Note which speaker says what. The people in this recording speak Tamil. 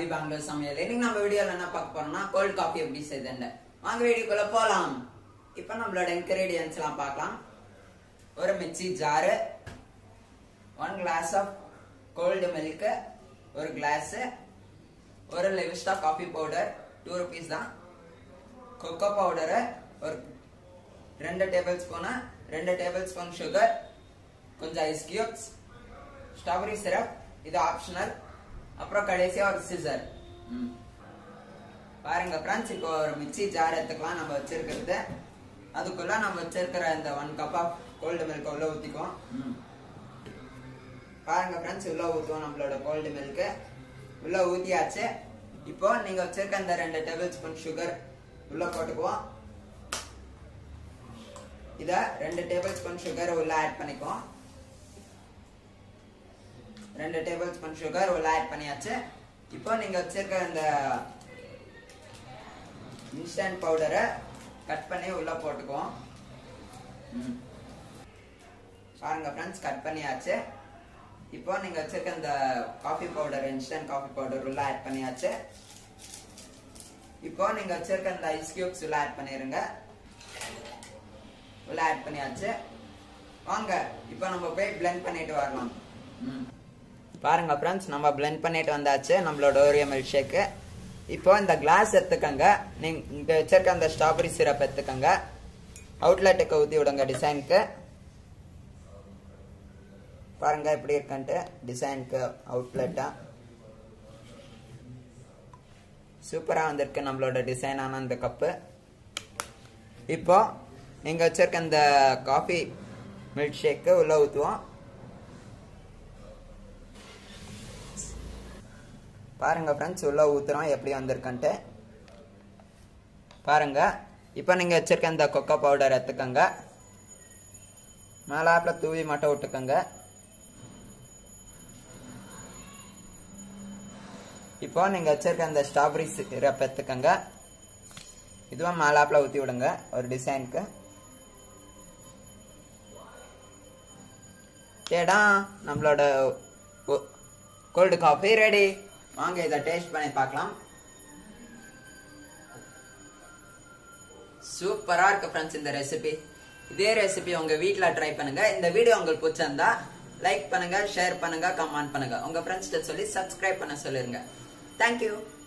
Speaker 1: அபி பெங்களூர் சமையல் இன்னைக்கு நம்ம வீடியோல என்ன பார்க்க போறோம்னா கோல்ட் காஃபி எப்படி செய்யுதுன்னு வாங்க வீடியோக்குள்ள போலாம் இப்போ நம்மளோட இன்கிரீடியன்ஸ் எல்லாம் பார்க்கலாம் ஒரு mixie jar one glass of cold milk ஒரு கிளாஸ் ஒரு Levista coffee powder two rupees தான் கொக்கோ பவுடரு ஒரு ரெண்டு டேபிள் ஸ்பூனு ரெண்டு டேபிள் ஸ்பூன் சுகர் கொஞ்சம் ஐஸ் கியூப்ஸ் ஸ்ட்ராபெரி சிரப் இது ஆப்ஷனல் அப்புறம் கடைசியா ஒரு சிசர் பாருங்க ஃப்ரெண்ட்ஸ் இப்போ ஒரு மிக்ஸி ஜார் எடுத்துக்கலாம் நம்ம வச்சிருக்கிறது அதுக்குள்ள நம்ம வச்சிருக்கிற இந்த one cup of cold milk உள்ள ஊத்திக்குவோம் பாருங்க ஃப்ரெண்ட்ஸ் உள்ள ஊத்துவோம் நம்மளோட கோல்டு மில்க் உள்ள ஊத்தியாச்சு இப்போ நீங்க வச்சிருக்க இந்த ரெண்டு டேபிள் ஸ்பூன் சுகர் உள்ள போட்டுக்குவோம் இத ரெண்டு டேபிள் ஸ்பூன் சுகர் உள்ள ஆட் பண்ணிக்குவோம் ரெண்டு டேபிள் ஸ்பூன் சுகர் உள்ள ஆட் பண்ணியாச்சு இப்போ நீங்க வச்சிருக்க இந்த இன்ஸ்டன்ட் பவுடரை கட் பண்ணி உள்ள போட்டுக்குவோம் ம். பாருங்க ஃப்ரெண்ட்ஸ் கட் பண்ணியாச்சு இப்போ நீங்க வச்சிருக்க இந்த coffee powder instant coffee powder உள்ள ஆட் பண்ணியாச்சு இப்போ நீங்க வச்சிருக்க இந்த ஐஸ் கியூப்ஸ் உள்ள ஆட் பண்ணிருங்க உள்ள ஆட் பண்ணியாச்சு வாங்க இப்போ நம்ம போய் blend பண்ணிட்டு வரலாம் ம். பாருங்க ஃப்ரெண்ட்ஸ் நம்ம blend பண்ணிட்டு வந்தாச்சு நம்மளோட ஓரியோ மில்க் ஷேக்கு இப்போ இந்த கிளாஸ் எடுத்துக்கங்க நீங்க இங்க வச்சிருக்க அந்த ஸ்ட்ராபெரி சிரப் எடுத்துக்கங்க அவுட்லெட்டுக்கு ஊற்றி விடுங்க டிசைனுக்கு பாருங்க எப்படி இருக்குன்ட்டு டிசைனுக்கு அவுட்லெட்டா சூப்பரா வந்திருக்கு நம்மளோட டிசைனான இந்த கப்பு இப்போ நீங்க வச்சிருக்க இந்த காஃபி மில்க் ஷேக்கு உள்ள ஊற்றுவோம் பாருங்க ஃப்ரெண்ட்ஸ் உள்ள ஊத்துறோம் எப்படி வந்திருக்குன்ட்டு பாருங்க இப்போ நீங்க வச்சிருக்க இந்த கொக்கோ பவுடர் எடுத்துக்கோங்க மேலாப்பில் தூவி மட்டும் விட்டுக்கோங்க இப்போ நீங்க வச்சிருக்க இந்த ஸ்ட்ராபெரி சிரப் எடுத்துக்கோங்க இதுவும் மேலாப்பில் ஊற்றி விடுங்க ஒரு டிசைனுக்கு ஏடா நம்மளோட கோல்டு காஃபி ரெடி வாங்க இதை டேஸ்ட் பண்ணி பார்க்கலாம் சூப்பரா இருக்கு ஃப்ரெண்ட்ஸ் இந்த ரெசிபி இதே ரெசிபி உங்க வீட்ல ட்ரை பண்ணுங்க இந்த வீடியோ உங்களுக்கு பிடிச்சிருந்தா லைக் பண்ணுங்க ஷேர் பண்ணுங்க கமெண்ட் பண்ணுங்க உங்க ஃப்ரெண்ட்ஸ்கிட்ட சொல்லி சப்ஸ்கிரைப் பண்ண சொல்லிருங்க தேங்க்யூ